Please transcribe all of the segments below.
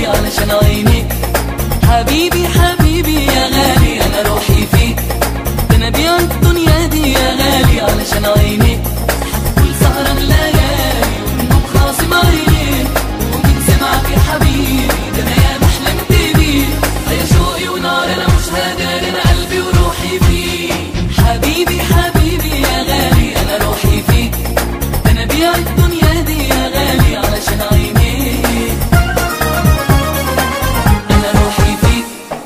علشان عينيك حبيبي حبيبي يا غالي انا روحي فيك ده انا بيع الدنيا دي يا غالي علشان عينيك هتقول سهران ليالي والنوم خاصم عينيك ومين سمعك يا حبيبي ده انا يا حلمت بيك يا شوقي ونار انا مش هقدر انا قلبي وروحي فيك حبيبي حبيبي يا غالي انا روحي فيك ده انا بيع الدنيا دي يا غالي علشان عينيك انا روحي فيك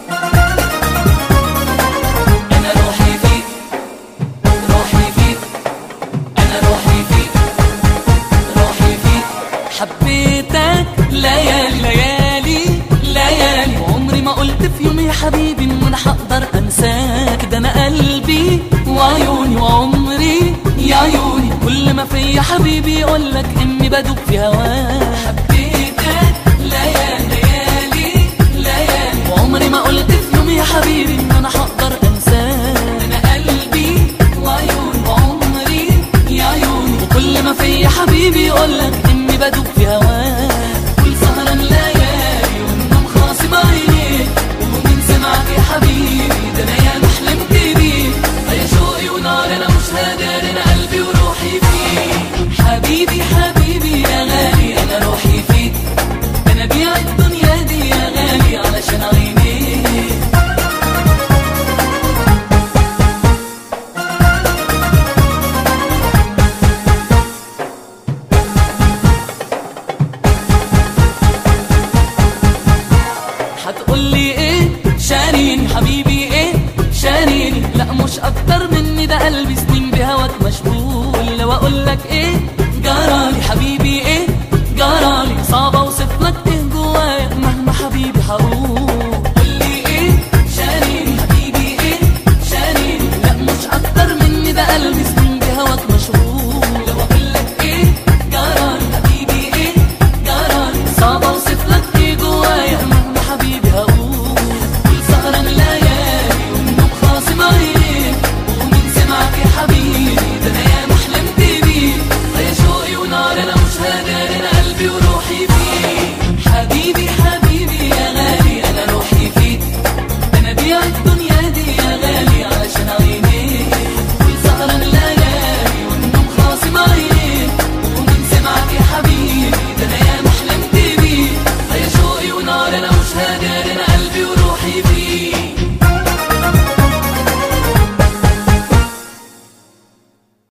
انا روحي فيك روحي فيك انا روحي فيك روحي فيك حبيتك ليالي ليالي ليالي وعمري ما قلت في يوم يا حبيبي ان انا هقدر انساك ده انا قلبي وعيوني وعمري يا عيوني كل ما فيا حبيبي يقولك اني بدوب في هواك حبيتك ليالي ليالي ليالي وعمري ما قلت في يوم يا حبيبي ان انا هقدر انساك انا قلبي وعيوني وعمري يا عيوني وكل ما فيا حبيبي يقولك اني بدوب في هواك كل سهران ليالي والنوم خاصم عينيك ومين سمعك يا حبيبي ده انا يا حلمت بيك يا شوقي ونار انا مش هقدر انا قلبي وروحي فيك حبيبي حبيبي يا غالي انا روحي فيك ده انا بيع الدنيا دي يا غالي علشان عينيك هتقولي ايه شاريني حبيبي ايه شاريني لا مش اكتر مني ده قلبي سنين بهواك مشغول لو اقولك ايه جرالي حبيبي